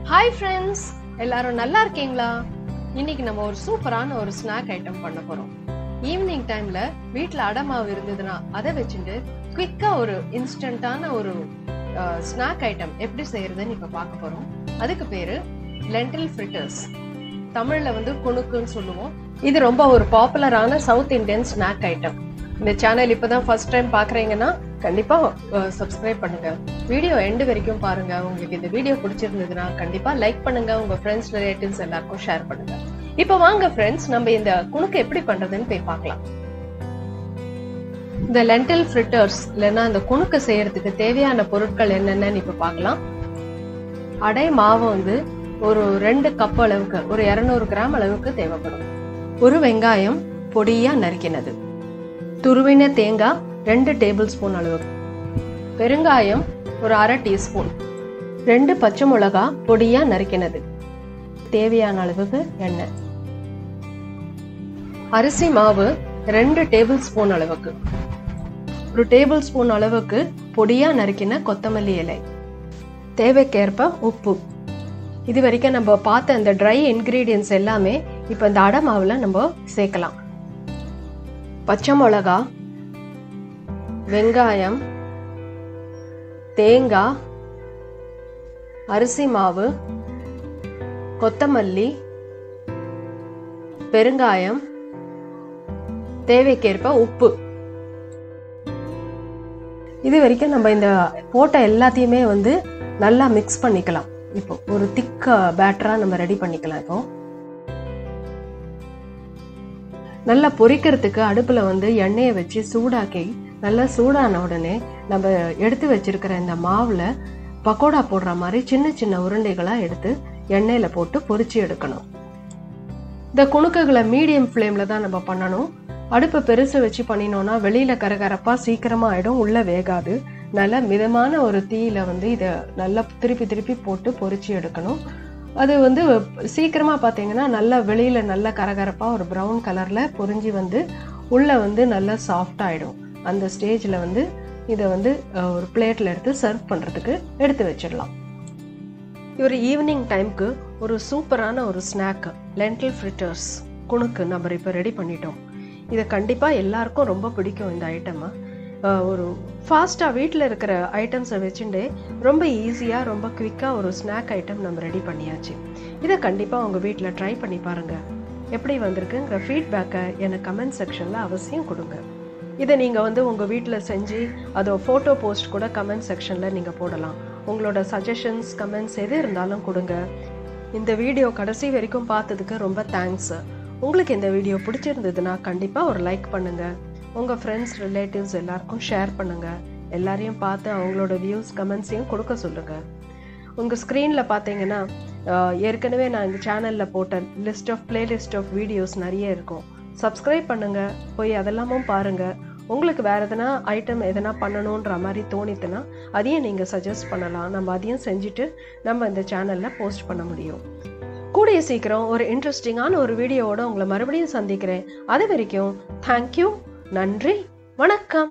hi friends எல்லாரும் நல்லா இருக்கீங்களா இன்னைக்கு நம்ம ஒரு சூப்பரான ஒரு ஸ்நாக் ஐட்டம் பண்ண போறோம் ஈவினிங் டைம்ல வீட்ல அடமாவு இருந்ததுன்னா அதை வச்சுட்டு குவிக்கா ஒரு இன்ஸ்டன்டான ஒரு ஸ்நாக் ஐட்டம் எப்படி செய்யறதுன்னு இப்ப பார்க்க போறோம் அதுக்கு பேரு லென்டில் ஃப்ரிட்டர்ஸ் தமிழ்ல வந்து குணுக்குன்னு சொல்லுவோம் இது ரொம்ப ஒரு பாப்புலரான சவுத் இந்தியன் ஸ்நாக் ஐட்டம் இந்த சேனல் இப்பதான் ஃபர்ஸ்ட் டைம் பாக்குறீங்கன்னா கண்டிப்பா சப்ஸ்கிரைப் பண்ணுங்க வீடியோ எண்டு வரைக்கும் பாருங்க உங்களுக்கு இந்த வீடியோ பிடிச்சிருந்ததுன்னா கண்டிப்பா லைக் பண்ணுங்க உங்க ஃப்ரெண்ட்ஸ் ரிலேட்டிவ்ஸ் எல்லாருக்கும் ஷேர் பண்ணுங்க இப்போ வாங்க ஃப்ரெண்ட்ஸ் நம்ம இந்த குணுக்கு எப்படி பண்றதுன்னு போய் பார்க்கலாம் இந்த லென்டில் ஃப்ரிட்டர்ஸ் இல்லைன்னா இந்த குணுக்கு செய்யறதுக்கு தேவையான பொருட்கள் என்னென்னு இப்ப பார்க்கலாம் அடை மாவு வந்து ஒரு ரெண்டு கப் அளவுக்கு ஒரு இருநூறு கிராம் அளவுக்கு தேவைப்படும் ஒரு வெங்காயம் பொடியா நறுக்கினது துருவின தேங்காய் ரெண்டு டேபிள் ஸ்பூன் அளவு பெருங்காயம் ஒரு அரை டீஸ்பூன் ரெண்டு பச்சை மிளகா பொடியா நறுக்கினது தேவையான அளவுக்கு எண்ணெய் அரிசி மாவு ரெண்டு டேபிள் ஸ்பூன் அளவுக்கு ஒரு டேபிள் ஸ்பூன் அளவுக்கு பொடியா நறுக்கின கொத்தமல்லி இலை தேவைக்கேற்ப உப்பு இது வரைக்கும் நம்ம பார்த்த இந்த ட்ரை இன்கிரீடியன்ஸ் எல்லாமே இப்போ இந்த அடை மாவுல நம்ம சேர்க்கலாம் பச்சை மிளகா வெங்காயம் தேங்காய் அரிசி மாவு கொத்தமல்லி பெருங்காயம் தேவைக்கேற்ப உப்பு இது வரைக்கும் நம்ம இந்த போட்ட எல்லாத்தையுமே வந்து நல்லா மிக்ஸ் பண்ணிக்கலாம் இப்போ ஒரு திக்க பேட்டரா நம்ம ரெடி பண்ணிக்கலாம் இப்போ நல்லா பொரிக்கிறதுக்கு அடுப்புல வந்து எண்ணெயை வச்சு சூடாக்கி நல்லா சூடான உடனே நம்ம எடுத்து வச்சிருக்கிற இந்த மாவுல பக்கோடா போடுற மாதிரி சின்ன சின்ன உருண்டைகளா எடுத்து எண்ணெயில போட்டு பொரிச்சு எடுக்கணும் இந்த குணுக்குகளை மீடியம் ஃப்ளேம்ல தான் நம்ம பண்ணணும் அடுப்பு பெருசு வச்சு பண்ணினோம்னா வெளியில கரகரப்பா சீக்கிரமா ஆயிடும் உள்ள வேகாது நல்ல மிதமான ஒரு தீயில வந்து இதை நல்லா திருப்பி திருப்பி போட்டு பொரிச்சு எடுக்கணும் அது வந்து சீக்கிரமா பாத்தீங்கன்னா நல்லா வெளியில நல்ல கரகரப்பா ஒரு ப்ரௌன் கலர்ல பொரிஞ்சு வந்து உள்ள வந்து நல்லா சாஃப்ட் ஆயிடும் அந்த ஸ்டேஜ்ல வந்து இதை வந்து ஒரு பிளேட்ல எடுத்து சர்வ் பண்றதுக்கு எடுத்து வச்சிடலாம் ஒரு ஈவினிங் டைம்க்கு ஒரு சூப்பரான ஒரு ஸ்நாக் லென்டில் ஃப்ரிட்டர்ஸ் குணுக்கு நம்ம இப்போ ரெடி பண்ணிட்டோம் இதை கண்டிப்பாக எல்லாருக்கும் ரொம்ப பிடிக்கும் இந்த ஐட்டமை ஒரு ஃபாஸ்ட்டாக வீட்டில் இருக்கிற ஐட்டம்ஸை வச்சுட்டு ரொம்ப ஈஸியாக ரொம்ப குவிக்காக ஒரு ஸ்நாக் ஐட்டம் நம்ம ரெடி பண்ணியாச்சு இதை கண்டிப்பாக உங்கள் வீட்டில் ட்ரை பண்ணி பாருங்கள் எப்படி வந்திருக்குங்கிற ஃபீட்பேக்கை எனக்கு கமெண்ட் செக்ஷனில் அவசியம் கொடுங்க இதை நீங்கள் வந்து உங்கள் வீட்டில் செஞ்சு அதை ஃபோட்டோ போஸ்ட் கூட கமெண்ட் செக்ஷனில் நீங்கள் போடலாம் உங்களோட சஜஷன்ஸ் கமெண்ட்ஸ் எது இருந்தாலும் கொடுங்க இந்த வீடியோ கடைசி வரைக்கும் பார்த்ததுக்கு ரொம்ப தேங்க்ஸ் உங்களுக்கு இந்த வீடியோ பிடிச்சிருந்ததுன்னா கண்டிப்பாக ஒரு லைக் பண்ணுங்கள் உங்கள் ஃப்ரெண்ட்ஸ் ரிலேட்டிவ்ஸ் எல்லாருக்கும் ஷேர் பண்ணுங்கள் எல்லாரையும் பார்த்து அவங்களோட வியூஸ் கமெண்ட்ஸையும் கொடுக்க சொல்லுங்கள் உங்கள் ஸ்க்ரீனில் பார்த்தீங்கன்னா ஏற்கனவே நான் இந்த சேனலில் போட்ட list of playlist of videos நிறைய இருக்கும் சப்ஸ்கிரைப் பண்ணுங்கள் போய் அதெல்லாமும் பாருங்கள் உங்களுக்கு வேறு எதனா ஐட்டம் எதனா பண்ணணுன்ற மாதிரி தோணித்துன்னா அதையும் நீங்கள் சஜஸ்ட் பண்ணலாம் நம்ம அதையும் செஞ்சுட்டு நம்ம இந்த சேனலில் போஸ்ட் பண்ண முடியும் கூடிய சீக்கிரம் ஒரு இன்ட்ரெஸ்டிங்கான ஒரு வீடியோவோட உங்களை மறுபடியும் சந்திக்கிறேன் அது வரைக்கும் தேங்க்யூ நன்றி வணக்கம்